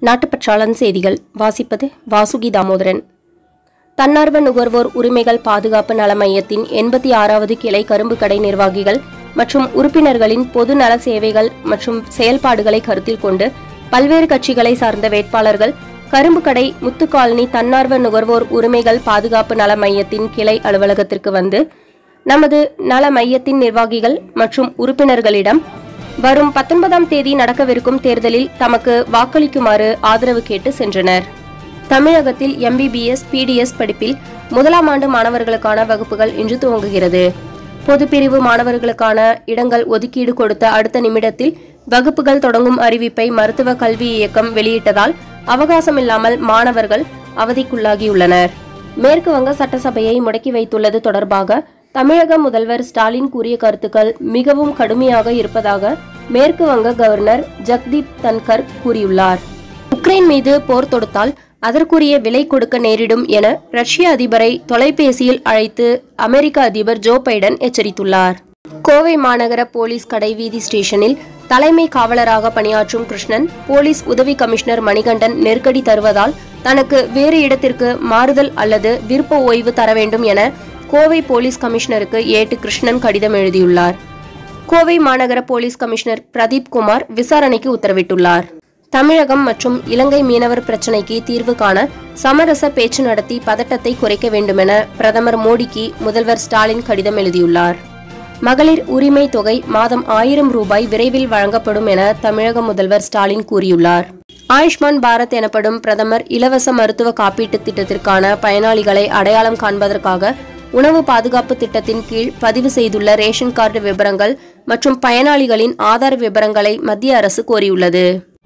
நாட்டுப்பற்றாளன் செய்திகள் வாசிப்பது வாசுகி தாமோதரன் தன்னார்வ நுகர்வோர் உரிமைகள் பாதுகாப்பு நல மையத்தின் எண்பத்தி ஆறாவது கிளை கரும்பு கடை நிர்வாகிகள் மற்றும் உறுப்பினர்களின் பொது நல சேவைகள் மற்றும் செயல்பாடுகளை கருத்தில் கொண்டு பல்வேறு கட்சிகளை சார்ந்த வேட்பாளர்கள் கரும்பு கடை முத்துக்காலனி தன்னார்வ நுகர்வோர் உரிமைகள் பாதுகாப்பு நல மையத்தின் கிளை அலுவலகத்திற்கு வந்து நமது நல மையத்தின் நிர்வாகிகள் மற்றும் உறுப்பினர்களிடம் வரும் பத்தொன்பதாம் தேதி நடக்கவிருக்கும் தேர்தலில் தமக்கு வாக்களிக்குமாறு ஆதரவு கேட்டு சென்றனர் தமிழகத்தில் எம்பிபிஎஸ் பிடிஎஸ் படிப்பில் முதலாம் ஆண்டு மாணவர்களுக்கான வகுப்புகள் இன்று துவங்குகிறது பொதுப்பிரிவு மாணவர்களுக்கான இடங்கள் ஒதுக்கீடு கொடுத்த அடுத்த நிமிடத்தில் வகுப்புகள் தொடங்கும் அறிவிப்பை மருத்துவ கல்வி இயக்கம் வெளியிட்டதால் அவகாசமில்லாமல் மாணவர்கள் அவதிக்குள்ளாகியுள்ளனர் மேற்கு வங்க சட்டசபையை முடக்கி வைத்துள்ளது தொடர்பாக தமிழக முதல்வர் ஸ்டாலின் கூறிய கருத்துக்கள் மிகவும் கடுமையாக இருப்பதாக மேற்கு வங்க கவர்னர் ஜக்தீப் தன்கர் கூறியுள்ளார் உக்ரைன் மீது போர் தொடுத்தால் அதற்குரிய விலை கொடுக்க நேரிடும் என ரஷ்ய அதிபரை தொலைபேசியில் அழைத்து அமெரிக்க அதிபர் ஜோ பைடன் எச்சரித்துள்ளார் கோவை மாநகர போலீஸ் கடைவீதி ஸ்டேஷனில் தலைமை காவலராக பணியாற்றும் கிருஷ்ணன் போலீஸ் உதவி கமிஷனர் மணிகண்டன் நெருக்கடி தருவதால் தனக்கு வேறு இடத்திற்கு மாறுதல் அல்லது விருப்ப ஓய்வு தர வேண்டும் என கோவை போலீஸ் கமிஷனருக்கு ஏட்டு கிருஷ்ணன் கடிதம் எழுதியுள்ளார் கோவை மாநகர போலீஸ் கமிஷனர் பிரதீப் குமார் விசாரணைக்கு உத்தரவிட்டுள்ளார் தமிழகம் மற்றும் இலங்கை மீனவர் பிரச்சினைக்கு தீர்வு காண சமரச பேச்சு நடத்தி பதட்டத்தை குறைக்க வேண்டுமென பிரதமர் மோடிக்கு முதல்வர் ஸ்டாலின் கடிதம் எழுதியுள்ளார் மகளிர் உரிமை தொகை மாதம் ஆயிரம் ரூபாய் விரைவில் வழங்கப்படும் என தமிழக முதல்வர் ஸ்டாலின் கூறியுள்ளார் ஆயுஷ்மான் பாரத் எனப்படும் பிரதமர் இலவச மருத்துவ காப்பீட்டு திட்டத்திற்கான பயனாளிகளை அடையாளம் காண்பதற்காக உணவு பாதுகாப்பு திட்டத்தின் கீழ் பதிவு செய்துள்ள ரேஷன் கார்டு விவரங்கள் மற்றும் பயனாளிகளின் ஆதார் விவரங்களை மத்திய அரசு கோரியுள்ளது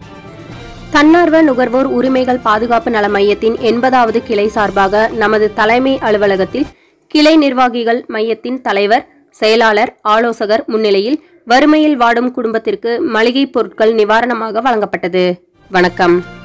தன்னார்வ நுகர்வோர் உரிமைகள் பாதுகாப்பு நல மையத்தின் எண்பதாவது கிளை சார்பாக நமது தலைமை அலுவலகத்தில் கிளை நிர்வாகிகள் மையத்தின் தலைவர் செயலாளர் ஆலோசகர் முன்னிலையில் வறுமையில் வாடும் குடும்பத்திற்கு மளிகைப் பொருட்கள் நிவாரணமாக வழங்கப்பட்டது வணக்கம்